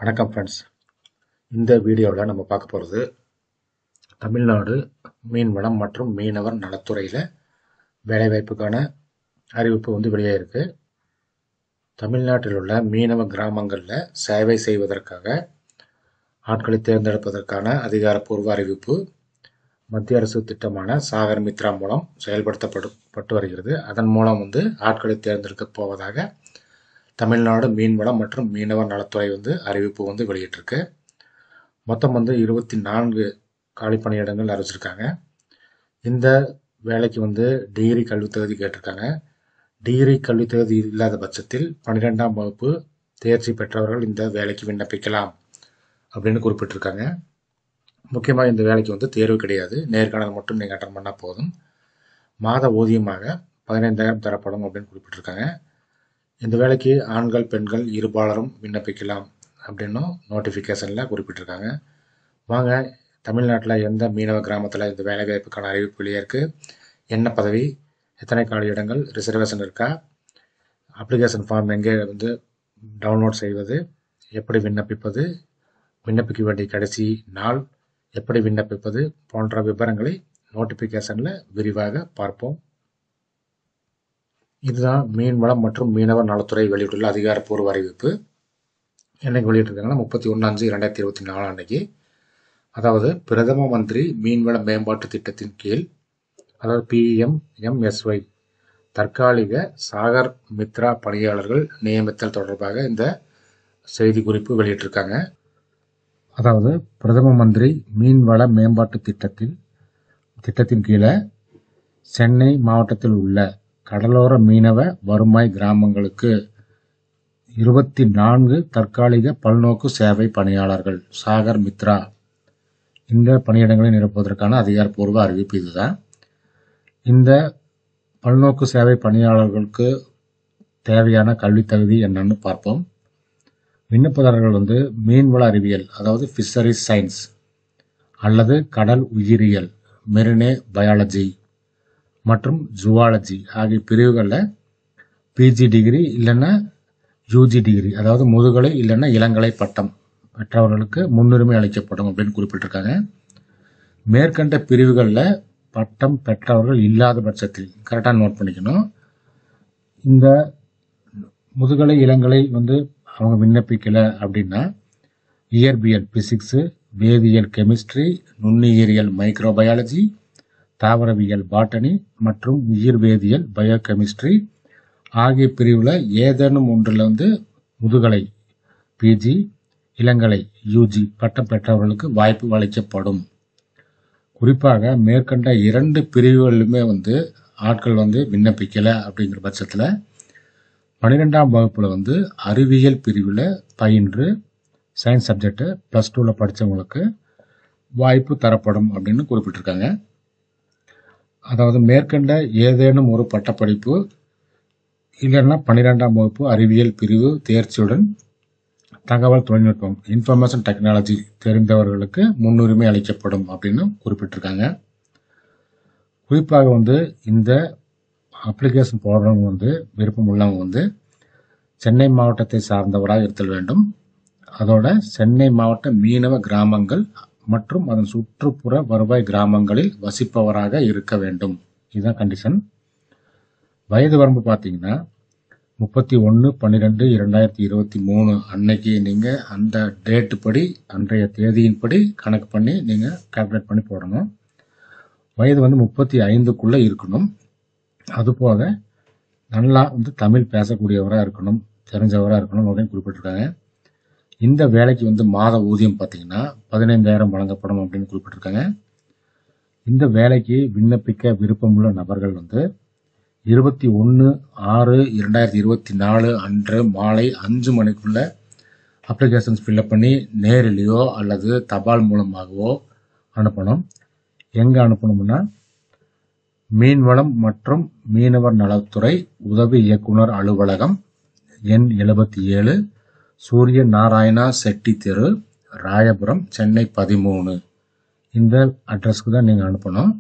வணக்கம் ஃப்ரெண்ட்ஸ் இந்த வீடியோவில் நம்ம பார்க்க போகிறது தமிழ்நாடு மீன்வளம் மற்றும் மீனவர் நலத்துறையில் வேலைவாய்ப்புக்கான அறிவிப்பு வந்து வெளியே இருக்கு தமிழ்நாட்டில் உள்ள மீனவ கிராமங்களில் சேவை செய்வதற்காக ஆட்களை தேர்ந்தெடுப்பதற்கான அதிகாரப்பூர்வ அறிவிப்பு மத்திய அரசு திட்டமான சாகர் மித்ரா மூலம் செயல்படுத்தப்பட்டு வருகிறது அதன் மூலம் வந்து ஆட்களை தேர்ந்தெடுக்க போவதாக தமிழ்நாடு மீன்வளம் மற்றும் மீனவர் நலத்துறை வந்து அறிவிப்பு வந்து வெளியிட்டிருக்கு மொத்தம் வந்து இருபத்தி நான்கு காலி பணியிடங்கள் அறிவிச்சிருக்காங்க இந்த வேலைக்கு வந்து டிகிரி கல்வித் தகுதி கேட்டிருக்காங்க டிகிரி கல்வித் தகுதி இல்லாத பட்சத்தில் பன்னிரெண்டாம் வகுப்பு தேர்ச்சி பெற்றவர்கள் இந்த வேலைக்கு விண்ணப்பிக்கலாம் அப்படின்னு குறிப்பிட்டிருக்காங்க முக்கியமாக இந்த வேலைக்கு வந்து தேர்வு கிடையாது நேர்காணல் மட்டும் நீங்கள் அட்டன் பண்ணால் போதும் மாத ஊதியமாக பதினைந்தாயிரம் தரப்படும் அப்படின்னு குறிப்பிட்டிருக்காங்க இந்த வேலைக்கு ஆண்கள் பெண்கள் இருபாலரும் விண்ணப்பிக்கலாம் அப்படின்னும் நோட்டிஃபிகேஷனில் குறிப்பிட்டிருக்காங்க வாங்க தமிழ்நாட்டில் எந்த மீனவ கிராமத்தில் இந்த வேலை வாய்ப்புக்கான அறிவிப்பு வெளியே இருக்குது என்ன பதவி எத்தனை காலி இடங்கள் ரிசர்வேஷன் இருக்கா அப்ளிகேஷன் ஃபார்ம் எங்கே வந்து டவுன்லோட் செய்வது எப்படி விண்ணப்பிப்பது விண்ணப்பிக்க வேண்டிய கடைசி நாள் எப்படி விண்ணப்பிப்பது போன்ற விவரங்களை நோட்டிஃபிகேஷனில் விரிவாக பார்ப்போம் இதுதான் மீன்வளம் மற்றும் மீனவர் நலத்துறை வெளியிட்டுள்ள அதிகாரப்பூர்வ அறிவிப்பு என்னைக்கு வெளியிட்டிருக்காங்கன்னா முப்பத்தி ஒன்று அஞ்சு ரெண்டாயிரத்தி இருபத்தி நாலு அன்னைக்கு அதாவது பிரதம மந்திரி மீன்வள மேம்பாட்டு திட்டத்தின் கீழ் அதாவது பிஎம் எம்எஸ்ஒய் தற்காலிக சாகர் மித்ரா பணியாளர்கள் நியமித்தல் தொடர்பாக இந்த செய்தி குறிப்பு வெளியிட்டிருக்காங்க அதாவது பிரதம மந்திரி மீன்வள மேம்பாட்டு திட்டத்தில் திட்டத்தின் கீழே சென்னை மாவட்டத்தில் உள்ள கடலோர மீனவ வருமாய் கிராமங்களுக்கு இருபத்தி நான்கு தற்காலிக பல்நோக்கு சேவை பணியாளர்கள் சாகர் மித்ரா இந்த பணியிடங்களை நிரப்புவதற்கான அதிகாரப்பூர்வ அறிவிப்பு இதுதான் இந்த பல்நோக்கு சேவை பணியாளர்களுக்கு தேவையான கல்வி தகுதி என்னன்னு பார்ப்போம் விண்ணப்பதாரர்கள் வந்து மீன்வள அறிவியல் அதாவது ஃபிஷரிஸ் சயின்ஸ் அல்லது கடல் உயிரியல் மெரினே பயாலஜி மற்றும் ஜுவாலஜி ஆகிய பிரிவுகளில் பிஜி டிகிரி இல்லைன்னா யூஜி டிகிரி அதாவது முதுகலை இல்லைன்னா இளங்கலை பட்டம் பெற்றவர்களுக்கு முன்னுரிமை அளிக்கப்படும் அப்படின்னு குறிப்பிட்டிருக்காங்க மேற்கண்ட பிரிவுகளில் பட்டம் பெற்றவர்கள் இல்லாத பட்சத்தில் கரெக்டாக நோட் பண்ணிக்கணும் இந்த முதுகலை இளங்கலை வந்து அவங்க விண்ணப்பிக்கலை அப்படின்னா இயற்பியல் பிசிக்ஸு வேதியியல் கெமிஸ்ட்ரி நுண்ணுயிரியல் மைக்ரோபயாலஜி தாவரவியல் பாட்டனி மற்றும் உயிர் வேதியியல் பயோகெமிஸ்ட்ரி ஆகிய பிரிவில் ஏதேனும் ஒன்றில் வந்து முதுகலை பிஜி இளங்கலை யூஜி பட்டம் பெற்றவர்களுக்கு வாய்ப்பு அளிக்கப்படும் குறிப்பாக மேற்கண்ட இரண்டு பிரிவுகளிலுமே வந்து ஆட்கள் வந்து விண்ணப்பிக்கலை அப்படிங்கிற பட்சத்தில் பன்னிரெண்டாம் வகுப்பில் வந்து அறிவியல் பிரிவில் பயின்று சயின்ஸ் சப்ஜெக்டு ப்ளஸ் டூவில் படித்தவங்களுக்கு வாய்ப்பு தரப்படும் அப்படின்னு குறிப்பிட்டிருக்காங்க அதாவது மேற்கண்ட ஏதேனும் ஒரு பட்டப்படிப்பு இல்லைன்னா பன்னிரெண்டாம் வகுப்பு அறிவியல் பிரிவு தேர்ச்சியுடன் தகவல் தொழில்நுட்பம் இன்ஃபர்மேஷன் டெக்னாலஜி தெரிந்தவர்களுக்கு முன்னுரிமை அளிக்கப்படும் அப்படின்னு குறிப்பிட்டிருக்காங்க குறிப்பாக வந்து இந்த அப்ளிகேஷன் போடுறவங்க வந்து விருப்பம் உள்ளவங்க வந்து சென்னை மாவட்டத்தை சார்ந்தவராக இருத்தல் வேண்டும் அதோட சென்னை மாவட்ட மீனவ கிராமங்கள் மற்றும் அதன் சுற்றுப்புற வருவாய் கிராமங்களில் வசிப்பவராக இருக்க வேண்டும் இதுதான் கண்டிஷன் வயது வரம்பு பார்த்தீங்கன்னா முப்பத்தி ஒன்று பன்னிரெண்டு இரண்டாயிரத்தி இருபத்தி மூணு அன்னைக்கு நீங்கள் அந்த டேட்டு படி அன்றைய தேதியின்படி கணக்கு பண்ணி நீங்கள் கால்குலேட் பண்ணி போடணும் வயது வந்து முப்பத்தி ஐந்துக்குள்ளே இருக்கணும் அதுபோக நல்லா வந்து தமிழ் பேசக்கூடியவராக இருக்கணும் தெரிஞ்சவராக இருக்கணும் அப்படின்னு குறிப்பிட்டிருக்காங்க இந்த வேலைக்கு வந்து மாத ஊதியம் பார்த்தீங்கன்னா பதினைந்தாயிரம் வழங்கப்படும் அப்படின்னு குறிப்பிட்டிருக்காங்க இந்த வேலைக்கு விண்ணப்பிக்க விருப்பமுள்ள நபர்கள் வந்து இருபத்தி ஒன்று ஆறு இரண்டாயிரத்தி இருபத்தி நாலு அன்று மாலை அஞ்சு மணிக்குள்ள அப்ளிகேஷன்ஸ் ஃபில்அப் பண்ணி நேரிலேயோ அல்லது தபால் மூலமாகவோ அனுப்பணும் எங்கே அனுப்பணும்னா மீன்வளம் மற்றும் மீனவர் நலத்துறை உதவி இயக்குனர் அலுவலகம் எண் எழுபத்தி ஏழு சூரிய நாராயணா செட்டி தெரு ராயபுரம் சென்னை பதிமூணு இந்த அட்ரஸ்க்கு தான் நீங்கள் அனுப்பணும்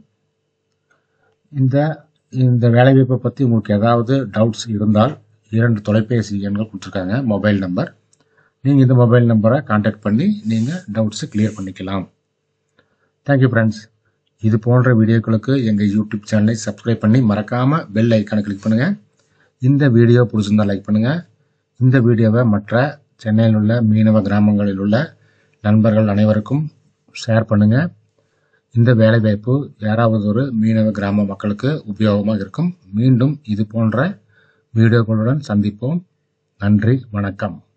இந்த இந்த வேலைவாய்ப்பை பற்றி உங்களுக்கு ஏதாவது டவுட்ஸ் இருந்தால் இரண்டு தொலைபேசி எண்கள் கொடுத்துருக்காங்க மொபைல் நம்பர் நீங்கள் இந்த மொபைல் நம்பரை காண்டாக்ட் பண்ணி நீங்கள் டவுட்ஸை கிளியர் பண்ணிக்கலாம் தேங்க்யூ ஃப்ரெண்ட்ஸ் இது போன்ற வீடியோக்களுக்கு எங்கள் யூடியூப் சேனலை சப்ஸ்கிரைப் பண்ணி மறக்காமல் பெல் ஐக்கானை கிளிக் பண்ணுங்கள் இந்த வீடியோ பிடிச்சிருந்தா லைக் பண்ணுங்கள் இந்த வீடியோவை மற்ற சென்னையில் உள்ள மீனவ கிராமங்களில் உள்ள நண்பர்கள் அனைவருக்கும் ஷேர் பண்ணுங்கள் இந்த வேலைவாய்ப்பு யாராவது ஒரு மீனவ கிராம மக்களுக்கு உபயோகமாக இருக்கும் மீண்டும் இது போன்ற வீடியோக்களுடன் சந்திப்போம் நன்றி வணக்கம்